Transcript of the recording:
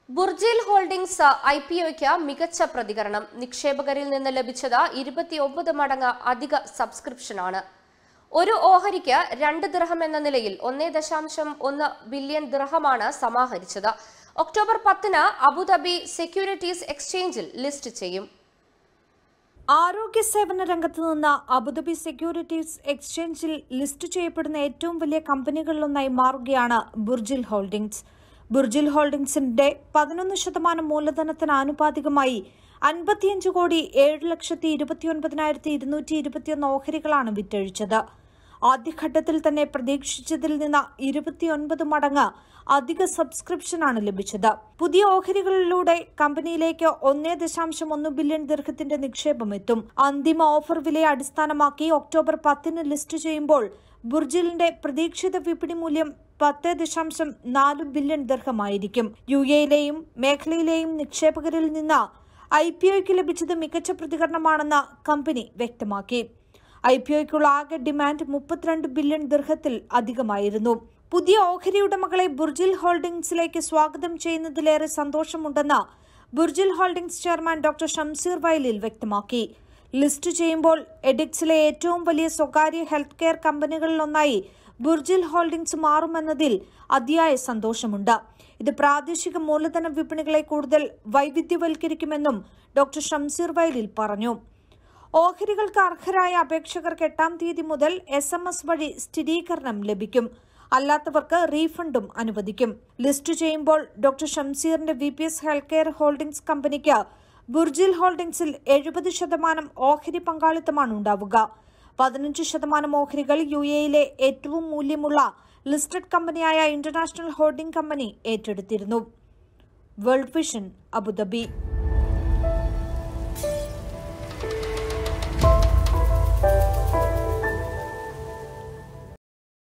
ബുർജിൽ holdings I P ഒയ്ക്ക് മികച്ച പ്രതികരണം നിക്ഷേപകരിൽ നിന്ന് ലഭിച്ചത് ഇരുപത്തിയൊമ്പത് മടങ്ങ് അധിക സബ്സ്ക്രിപ്ഷനാണ് ഒരു ഓഹരിക്ക് രണ്ട് ദിർഹം എന്ന നിലയിൽ ഒന്നേ ദശാംശം ഒന്ന് ബില്യൺ ദിർഹമാണ് സമാഹരിച്ചത് ഒക്ടോബർ പത്തിന് അബുദാബി സെക്യൂരിറ്റീസ് എക്സ്ചേഞ്ചിൽ ലിസ്റ്റ് ചെയ്യും ആരോഗ്യ സേവന രംഗത്ത് നിന്ന് അബുദാബി സെക്യൂരിറ്റീസ് എക്സ്ചേഞ്ചിൽ ലിസ്റ്റ് ചെയ്യപ്പെടുന്ന ഏറ്റവും വലിയ കമ്പനികളിലൊന്നായി മാറുകയാണ് ബുർജിൽ ഹോൾഡിംഗ്സ് ബുർജിൽ ഹോൾഡിംഗ്സിന്റെ പതിനൊന്ന് ശതമാനം മൂലധനത്തിന് ആനുപാതികമായി അൻപത്തിയഞ്ച് കോടി ഏഴ് ലക്ഷത്തി ഇരുപത്തിയൊൻപതിനായിരത്തി ഇരുന്നൂറ്റി ഇരുപത്തിയൊന്ന് ഓഹരികളാണ് വിറ്റഴിച്ചത് ആദ്യഘട്ടത്തിൽ തന്നെ പ്രതീക്ഷിച്ചതിൽ നിന്ന് ഇരുപത്തിയൊൻപത് മടങ്ങ് അധിക സബ്സ്ക്രിപ്ഷനാണ് ലഭിച്ചത് പുതിയ ഓഹരികളിലൂടെ കമ്പനിയിലേക്ക് ഒന്നേ ദശാംശം ഒന്ന് ബില്യൺ ദീർഘത്തിന്റെ നിക്ഷേപം എത്തും അന്തിമ ഓഫർ വിലയെ അടിസ്ഥാനമാക്കി ഒക്ടോബർ പത്തിന് ലിസ്റ്റ് ചെയ്യുമ്പോൾ ബുർജിലിന്റെ പ്രതീക്ഷിത വിപണി മൂല്യം പത്ത് ദശാംശം നാല് ബില്യൺ ദീർഘമായിരിക്കും യു എയിലെയും മേഖലയിലെയും നിക്ഷേപകരിൽ നിന്ന് ഐ പി ഒയ്ക്ക് ലഭിച്ചത് മികച്ച പ്രതികരണമാണെന്ന് കമ്പനി വ്യക്തമാക്കി ഐ പി ഒയ്ക്കുള്ള ആകെ ഡിമാൻഡ് മുപ്പത്തിരണ്ട് ബില്യൺ ദീർഘത്തിൽ അധികമായിരുന്നു പുതിയ ഓഹരി ഉടമകളെ ബുർജിൽ ഹോൾഡിംഗ്സിലേക്ക് സ്വാഗതം ചെയ്യുന്നതിലേറെ സന്തോഷമുണ്ടെന്ന് Burjeel holdings chairman doctor Shamsheer Vayalil വ്യക്തമാക്കി ലിസ്റ്റ് ചെയ്യുമ്പോൾ എഡിക്സിലെ ഏറ്റവും വലിയ സ്വകാര്യ ഹെൽത്ത് കെയർ കമ്പനികളിലൊന്നായി ബുർജിൽ ഹോൾഡിംഗ്സ് മാറുമെന്നതിൽ അതിയായ സന്തോഷമുണ്ട് ഇത് പ്രാദേശിക മൂലധന വിപണികളെ കൂടുതൽ വൈവിധ്യവൽക്കരിക്കുമെന്നും ഡോക്ടർ ഷംസീർ വയലിൽ പറഞ്ഞു ഓഹരികൾക്ക് അർഹരായ അപേക്ഷകർക്ക് എട്ടാം തീയതി മുതൽ എസ് എം എസ് വഴി സ്ഥിരീകരണം ലഭിക്കും അല്ലാത്തവർക്ക് റീഫണ്ടും അനുവദിക്കും ലിസ്റ്റ് ചെയ്യുമ്പോൾ ഡോക്ടർ ഷംസീറിന്റെ V P S health care holdings കമ്പനിക്ക് ബുർജിൽ ഹോൾഡിംഗ്സിൽ എഴുപത് ശതമാനം ഓഹരി പങ്കാളിത്തമാണ് ഉണ്ടാവുക പതിനഞ്ച് ശതമാനം ഓഹരികൾ യു എയിലെ ഏറ്റവും മൂല്യമുള്ള ലിസ്റ്റഡ് കമ്പനിയായ ഇന്റർനാഷണൽ ഹോൾഡിംഗ് കമ്പനി ഏറ്റെടുത്തിരുന്നു വേൾഡ് വിഷൻ അബുദാബി